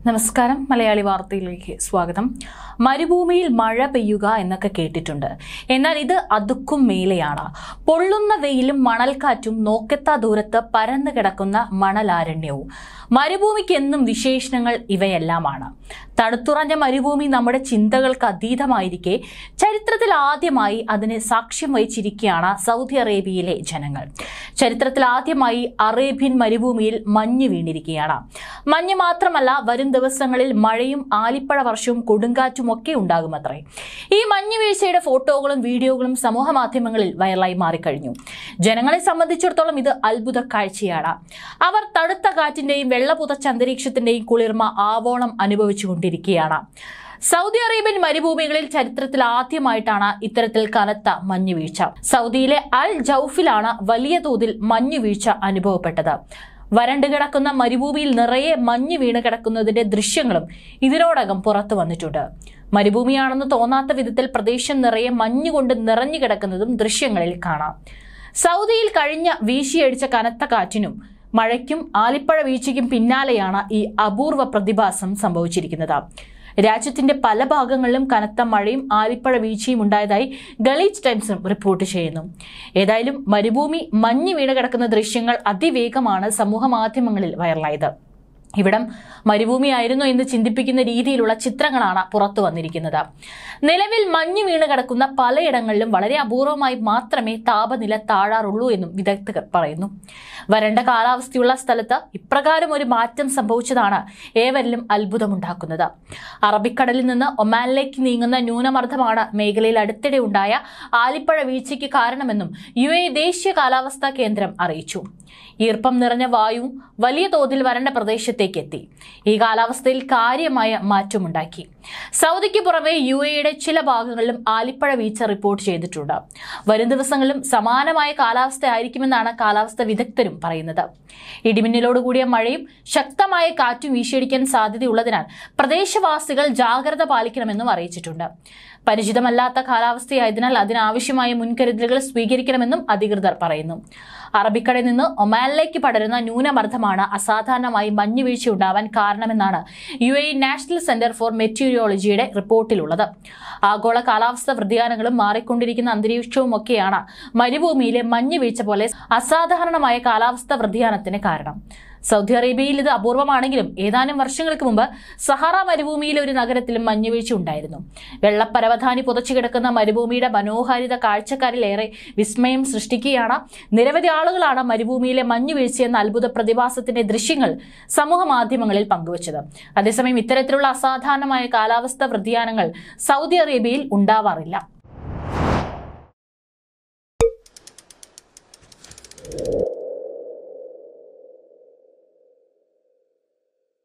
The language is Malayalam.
നമസ്കാരം മലയാളി വാർത്തയിലേക്ക് സ്വാഗതം മരുഭൂമിയിൽ മഴ പെയ്യുക എന്നൊക്കെ കേട്ടിട്ടുണ്ട് എന്നാൽ ഇത് അതുക്കും മേലെയാണ് പൊള്ളുന്ന വെയിലും മണൽക്കാറ്റും നോക്കെത്താ ദൂരത്ത് പരന്നു കിടക്കുന്ന മണലാരണ്യവും മരുഭൂമിക്ക് എന്നും വിശേഷണങ്ങൾ ഇവയെല്ലാമാണ് തണുത്തുറഞ്ഞ മരുഭൂമി നമ്മുടെ ചിന്തകൾക്ക് അതീതമായിരിക്കെ ചരിത്രത്തിൽ ആദ്യമായി അതിന് സാക്ഷ്യം വഹിച്ചിരിക്കുകയാണ് സൗദി അറേബ്യയിലെ ജനങ്ങൾ ചരിത്രത്തിൽ ആദ്യമായി അറേബ്യൻ മരുഭൂമിയിൽ മഞ്ഞ് വീണിരിക്കുകയാണ് മഞ്ഞ് മാത്രമല്ല വരും ദിവസങ്ങളിൽ മഴയും ആലിപ്പഴ വർഷവും കൊടുങ്കാറ്റും ഒക്കെ ഉണ്ടാകുമത്രേ ഈ മഞ്ഞ് വീഴ്ചയുടെ ഫോട്ടോകളും വീഡിയോകളും സമൂഹ മാധ്യമങ്ങളിൽ വൈറലായി മാറിക്കഴിഞ്ഞു ജനങ്ങളെ സംബന്ധിച്ചിടത്തോളം ഇത് അത്ഭുത കാഴ്ചയാണ് അവർ തണുത്ത കാറ്റിന്റെയും വെള്ളപുതച്ച അന്തരീക്ഷത്തിന്റെയും കുളിർമ ആവോളം അനുഭവിച്ചുകൊണ്ടിരിക്കുകയാണ് സൗദി അറേബ്യൻ മരുഭൂമികളിൽ ചരിത്രത്തിൽ ആദ്യമായിട്ടാണ് ഇത്തരത്തിൽ കനത്ത മഞ്ഞുവീഴ്ച സൗദിയിലെ അൽ ജൌഫിലാണ് വലിയ തോതിൽ മഞ്ഞുവീഴ്ച അനുഭവപ്പെട്ടത് വരണ്ടു കിടക്കുന്ന മരുഭൂമിയിൽ നിറയെ മഞ്ഞ് വീണ് കിടക്കുന്നതിന്റെ ദൃശ്യങ്ങളും ഇതിനോടകം പുറത്തു വന്നിട്ടുണ്ട് മരുഭൂമിയാണെന്ന് തോന്നാത്ത വിധത്തിൽ പ്രദേശം നിറയെ മഞ്ഞുകൊണ്ട് നിറഞ്ഞു കിടക്കുന്നതും ദൃശ്യങ്ങളിൽ കാണാം സൗദിയിൽ കഴിഞ്ഞ വീശിയടിച്ച കനത്ത കാറ്റിനും മഴയ്ക്കും ആലിപ്പഴ വീഴ്ചയ്ക്കും പിന്നാലെയാണ് ഈ അപൂർവ പ്രതിഭാസം സംഭവിച്ചിരിക്കുന്നത് രാജ്യത്തിന്റെ പല ഭാഗങ്ങളിലും കനത്ത മഴയും ആലിപ്പഴ വീഴ്ചയും ഉണ്ടായതായി ഗളീച്ച് ടൈംസും റിപ്പോർട്ട് ചെയ്യുന്നു ഏതായാലും മരുഭൂമി മഞ്ഞ് വീണ് കിടക്കുന്ന ദൃശ്യങ്ങൾ അതിവേഗമാണ് സമൂഹ മാധ്യമങ്ങളിൽ വൈറലായത് ഇവിടം മരുഭൂമിയായിരുന്നു എന്ന് ചിന്തിപ്പിക്കുന്ന രീതിയിലുള്ള ചിത്രങ്ങളാണ് പുറത്തു വന്നിരിക്കുന്നത് നിലവിൽ മഞ്ഞ് വീണ് കിടക്കുന്ന പലയിടങ്ങളിലും വളരെ അപൂർവമായി മാത്രമേ താപനില താഴാറുള്ളൂ എന്നും വിദഗ്ധർ പറയുന്നു വരണ്ട കാലാവസ്ഥയുള്ള സ്ഥലത്ത് ഇപ്രകാരം ഒരു മാറ്റം സംഭവിച്ചതാണ് ഏവരിലും അത്ഭുതമുണ്ടാക്കുന്നത് അറബിക്കടലിൽ നിന്ന് ഒമാനിലേക്ക് നീങ്ങുന്ന ന്യൂനമർദ്ദമാണ് മേഖലയിൽ അടുത്തിടെ ഉണ്ടായ ആലിപ്പഴ വീഴ്ചയ്ക്ക് കാരണമെന്നും യു എ ദേശീയ കാലാവസ്ഥാ കേന്ദ്രം അറിയിച്ചു ഈർപ്പം നിറഞ്ഞ വായു വലിയ തോതിൽ വരണ്ട പ്രദേശത്തേക്ക് എത്തി ഈ കാലാവസ്ഥയിൽ കാര്യമായ മാറ്റമുണ്ടാക്കി സൗദിക്ക് പുറമെ യു എയുടെ ചില ഭാഗങ്ങളിലും ആലിപ്പഴ വീഴ്ച റിപ്പോർട്ട് ചെയ്തിട്ടുണ്ട് വരും ദിവസങ്ങളിലും സമാനമായ കാലാവസ്ഥ ആയിരിക്കുമെന്നാണ് കാലാവസ്ഥ വിദഗ്ധരും പറയുന്നത് ഇടിമിന്നലോടുകൂടിയ മഴയും ശക്തമായ കാറ്റും വീശിയടിക്കാൻ സാധ്യതയുള്ളതിനാൽ പ്രദേശവാസികൾ ജാഗ്രത പാലിക്കണമെന്നും അറിയിച്ചിട്ടുണ്ട് പരിചിതമല്ലാത്ത കാലാവസ്ഥയായതിനാൽ അതിനാവശ്യമായ മുൻകരുതലുകൾ സ്വീകരിക്കണമെന്നും അധികൃതർ പറയുന്നു അറബിക്കടലിൽ നിന്ന് ഒമാനിലേക്ക് പടരുന്ന ന്യൂനമർദ്ദമാണ് അസാധാരണമായി മഞ്ഞുവീഴ്ച ഉണ്ടാവാൻ കാരണമെന്നാണ് U A national centre for മെറ്റീരിയോളജിയുടെ റിപ്പോർട്ടിലുള്ളത് ആഗോള കാലാവസ്ഥ വ്യതിയാനങ്ങളും മാറിക്കൊണ്ടിരിക്കുന്ന അന്തരീക്ഷവും ഒക്കെയാണ് മരുഭൂമിയിലെ മഞ്ഞുവീഴ്ച പോലെ അസാധാരണമായ കാലാവസ്ഥ വ്യതിയാനത്തിന് കാരണം സൗദി അറേബ്യയിൽ ഇത് അപൂർവമാണെങ്കിലും ഏതാനും വർഷങ്ങൾക്ക് മുമ്പ് സഹാറ മരുഭൂമിയിലെ ഒരു നഗരത്തിലും മഞ്ഞുവീഴ്ച ഉണ്ടായിരുന്നു വെള്ളപ്പരവധാനി പുതച്ചു കിടക്കുന്ന മരുഭൂമിയുടെ മനോഹാരിത കാഴ്ചക്കാരിലേറെ വിസ്മയം സൃഷ്ടിക്കുകയാണ് നിരവധി ആളുകളാണ് മരുഭൂമിയിലെ മഞ്ഞുവീഴ്ച എന്ന അത്ഭുത പ്രതിഭാസത്തിന്റെ ദൃശ്യങ്ങൾ സമൂഹ മാധ്യമങ്ങളിൽ പങ്കുവച്ചത് അതേസമയം ഇത്തരത്തിലുള്ള അസാധാരണമായ കാലാവസ്ഥ വ്യതിയാനങ്ങൾ സൗദി അറേബ്യയിൽ ഉണ്ടാവാറില്ല